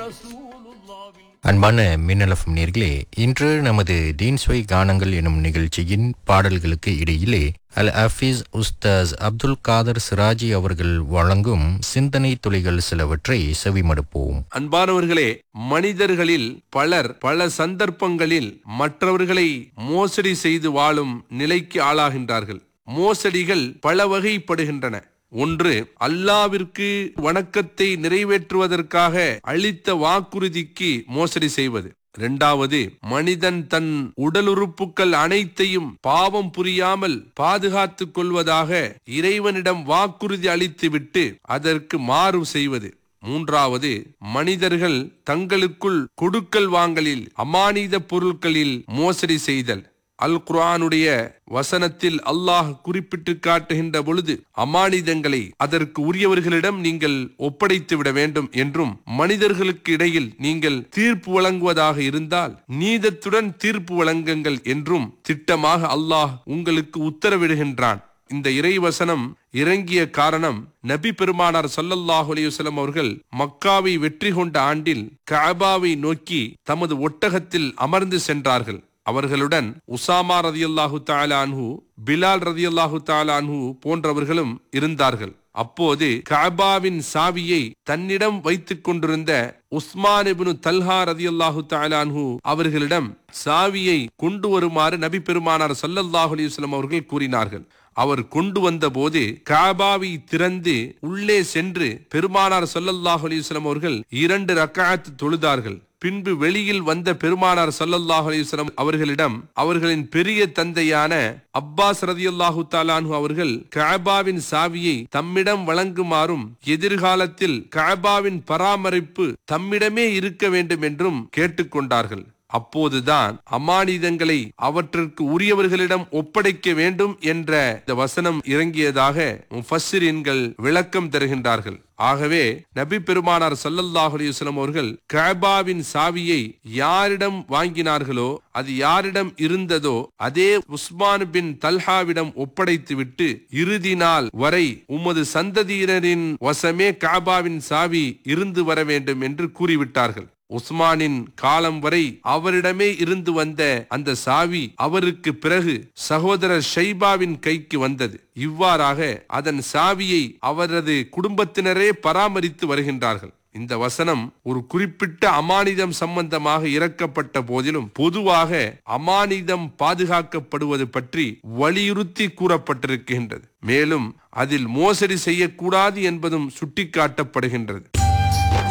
அன்பான மின்னலஃபம் நேர்களே இன்று நமது தீன்ஸ்வை கானங்கள் எனும் நிகழ்ச்சியின் பாடல்களுக்கு இடையிலே அல் ஹஃபீஸ் உஸ்தாஸ் அப்துல் காதர் சிராஜி அவர்கள் வழங்கும் சிந்தனை துளிகள் சிலவற்றை செவிமடுப்போம் அன்பானவர்களே மனிதர்களில் பலர் பல சந்தர்ப்பங்களில் மற்றவர்களை மோசடி செய்து வாழும் நிலைக்கு ஆளாகின்றார்கள் மோசடிகள் பல வகைப்படுகின்றன ஒன்று அல்லாவிற்கு வணக்கத்தை நிறைவேற்றுவதற்காக அளித்த வாக்குறுதிக்கு மோசடி செய்வது இரண்டாவது மனிதன் தன் உடலுறுப்புக்கள் அனைத்தையும் பாவம் புரியாமல் பாதுகாத்துக் கொள்வதாக இறைவனிடம் வாக்குறுதி அளித்துவிட்டு அதற்கு மாறு செய்வது மூன்றாவது மனிதர்கள் தங்களுக்குள் கொடுக்கல் வாங்கலில் அமானித பொருட்களில் மோசடி செய்தல் அல் குர்ஆனுடைய வசனத்தில் அல்லாஹ் குறிப்பிட்டு காட்டுகின்ற பொழுது அமானிதங்களை அதற்கு உரியவர்களிடம் நீங்கள் ஒப்படைத்து விட வேண்டும் என்றும் மனிதர்களுக்கு இடையில் நீங்கள் தீர்ப்பு வழங்குவதாக இருந்தால் நீதத்துடன் தீர்ப்பு வழங்குங்கள் என்றும் திட்டமாக அல்லாஹ் உங்களுக்கு உத்தரவிடுகின்றான் இந்த இறைவசனம் இறங்கிய காரணம் நபி பெருமானார் சல்லல்லாஹு அலையுசலம் அவர்கள் மக்காவை வெற்றி கொண்ட ஆண்டில் கஅபாவை நோக்கி தமது ஒட்டகத்தில் அமர்ந்து சென்றார்கள் அவர்களுடன் உசாமா ரதியல்லாஹு தாலான்ஹு பிலால் ரதியல்லாஹு தாலான்ஹு போன்றவர்களும் இருந்தார்கள் அப்போது கஅபாவின் சாவியை தன்னிடம் வைத்துக் கொண்டிருந்த உஸ்மான் இப்னு தல்ஹா ரதியல்லாஹு தாலான்ஹு அவர்களிடம் சாவியை கொண்டு வருமாறு நபி பெருமானார் சல்லல்லாஹு அலையுஸ்லம் அவர்கள் கூறினார்கள் அவர் கொண்டு வந்த போது காபாவை திறந்து உள்ளே சென்று பெருமானார் சொல்லல்லாஹு அலிஸ்லாம் அவர்கள் இரண்டு ரக்காத்து தொழுதார்கள் பின்பு வெளியில் வந்த பெருமானார் சல்லல்லாஹு அலிஸ்லாம் அவர்களிடம் அவர்களின் பெரிய தந்தையான அப்பாஸ் ரதியுல்லாஹு தாலானு அவர்கள் கஅபாவின் சாவியை தம்மிடம் வழங்குமாறும் எதிர்காலத்தில் கஅபாவின் பராமரிப்பு தம்மிடமே இருக்க வேண்டும் என்றும் கேட்டுக்கொண்டார்கள் அப்போதுதான் அமானிதங்களை அவற்றிற்கு உரியவர்களிடம் ஒப்படைக்க வேண்டும் என்ற இந்த வசனம் இறங்கியதாக முஃபஸ்ஸிரீன்கள் விளக்கம் தருகின்றார்கள் ஆகவே நபி பெருமானார் சல்லல்லாஹு அலையுஸ்லம் அவர்கள் கபாவின் சாவியை யாரிடம் வாங்கினார்களோ அது யாரிடம் இருந்ததோ அதே உஸ்மான் பின் தல்ஹாவிடம் ஒப்படைத்துவிட்டு இறுதி நாள் வரை உமது சந்ததியினரின் வசமே காபாவின் சாவி இருந்து வர வேண்டும் என்று கூறிவிட்டார்கள் உஸ்மானின் காலம் வரை அவரிடமே இருந்து வந்த அந்த சாவி அவருக்கு பிறகு சகோதரர் ஷைபாவின் கைக்கு வந்தது இவ்வாறாக அதன் சாவியை அவரது குடும்பத்தினரே பராமரித்து வருகின்றார்கள் இந்த வசனம் ஒரு குறிப்பிட்ட அமானிதம் சம்பந்தமாக இறக்கப்பட்ட போதிலும் பொதுவாக அமானிதம் பாதுகாக்கப்படுவது பற்றி வலியுறுத்தி கூறப்பட்டிருக்கின்றது மேலும் அதில் மோசடி செய்யக்கூடாது என்பதும் சுட்டிக்காட்டப்படுகின்றது